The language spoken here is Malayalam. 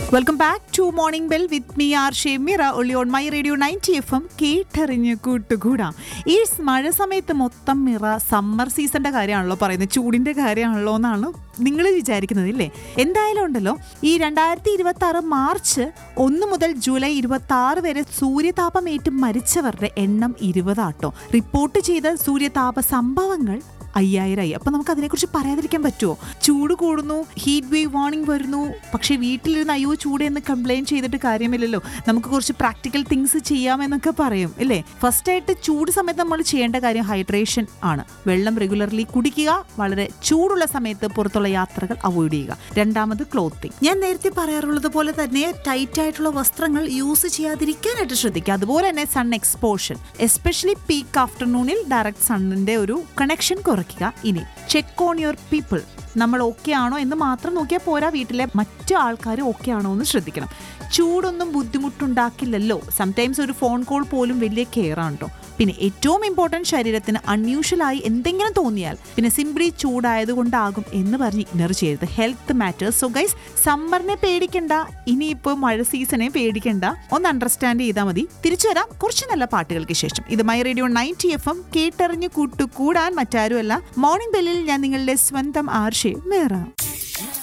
welcome back to morning bell with me R Shemira ഒളി on my radio ninety F M കേട്ടറിഞ്ഞ് കൂട്ടുകൂടാം ഈ സ് മഴ സമയത്ത് മൊത്തം മിറ സമ്മർ സീസണിന്റെ കാര്യമാണല്ലോ പറയുന്നത് ചൂടിന്റെ കാര്യമാണല്ലോ എന്നാണ് നിങ്ങൾ വിചാരിക്കുന്നത് ഇല്ലേ എന്തായാലും ഉണ്ടല്ലോ ഈ രണ്ടായിരത്തി ഇരുപത്തി ആറ് മാർച്ച് ഒന്ന് മുതൽ ജൂലൈ ഇരുപത്തി ആറ് വരെ സൂര്യതാപമേറ്റ് മരിച്ചവരുടെ എണ്ണം ഇരുപതാട്ടോ റിപ്പോർട്ട് ചെയ്ത സൂര്യതാപ സംഭവങ്ങൾ അയ്യായിരമായി അപ്പൊ നമുക്ക് അതിനെക്കുറിച്ച് പറയാതിരിക്കാൻ പറ്റുമോ ചൂട് കൂടുന്നു ഹീറ്റ് വേവ് വാർണിംഗ് വരുന്നു പക്ഷേ വീട്ടിലിരുന്ന് അയ്യോ ചൂട് എന്ന് കംപ്ലൈൻറ്റ് ചെയ്തിട്ട് കാര്യമില്ലല്ലോ നമുക്ക് കുറച്ച് പ്രാക്ടിക്കൽ തിങ്സ് ചെയ്യാമെന്നൊക്കെ പറയും ഇല്ലേ ഫസ്റ്റ് ആയിട്ട് ചൂട് സമയത്ത് നമ്മൾ ചെയ്യേണ്ട കാര്യം ഹൈഡ്രേഷൻ ആണ് വെള്ളം റെഗുലർലി കുടിക്കുക വളരെ ചൂടുള്ള സമയത്ത് പുറത്തുള്ള യാത്രകൾ അവോയ്ഡ് ചെയ്യുക രണ്ടാമത് ക്ലോത്തിങ് ഞാൻ നേരത്തെ പറയാറുള്ളത് പോലെ തന്നെ ടൈറ്റ് ആയിട്ടുള്ള വസ്ത്രങ്ങൾ യൂസ് ചെയ്യാതിരിക്കാനായിട്ട് ശ്രദ്ധിക്കുക അതുപോലെ തന്നെ സൺ എക്സ്പോഷൻ എസ്പെഷ്യലി പീക്ക് ആഫ്റ്റർനൂണിൽ ഡയറക്റ്റ് സണ്ണിന്റെ ഒരു കണക്ഷൻ കുറയ്ക്കുക ഇനി ചെക്ക് ഓൺ യുവർ പീപ്പിൾ നമ്മൾ ഓക്കെ ആണോ എന്ന് മാത്രം നോക്കിയാൽ പോരാ വീട്ടിലെ മറ്റു ആൾക്കാർ ഓക്കെ ആണോ എന്ന് ശ്രദ്ധിക്കണം ചൂടൊന്നും ബുദ്ധിമുട്ടുണ്ടാക്കില്ലല്ലോ സംടൈംസ് ഒരു ഫോൺ കോൾ പോലും വലിയ കെയർ ആണ് കേട്ടോ പിന്നെ ഏറ്റവും ഇമ്പോർട്ടൻറ്റ് ശരീരത്തിന് അൺയൂഷ്വൽ ആയി എന്തെങ്കിലും തോന്നിയാൽ പിന്നെ സിംപ്ലി ചൂടായതുകൊണ്ടാകും എന്ന് പറഞ്ഞ് ഇഗ്നർ ചെയ്യരുത് ഹെൽത്ത് മാറ്റേഴ്സ് സോ ഗൈസ് സമ്മറിനെ പേടിക്കണ്ട ഇനിയിപ്പോൾ മഴ സീസണെ പേടിക്കണ്ട ഒന്ന് അണ്ടർസ്റ്റാൻഡ് ചെയ്താൽ മതി തിരിച്ചു വരാം കുറച്ച് നല്ല പാട്ടുകൾക്ക് ശേഷം ഇത് my radio ninety F M കേട്ടറിഞ്ഞ് കൂട്ടു കൂടാൻ മറ്റാരുമല്ല മോർണിംഗ് ബെല്ലിൽ ഞാൻ നിങ്ങളുടെ സ്വന്തം ആർഷേ മേറ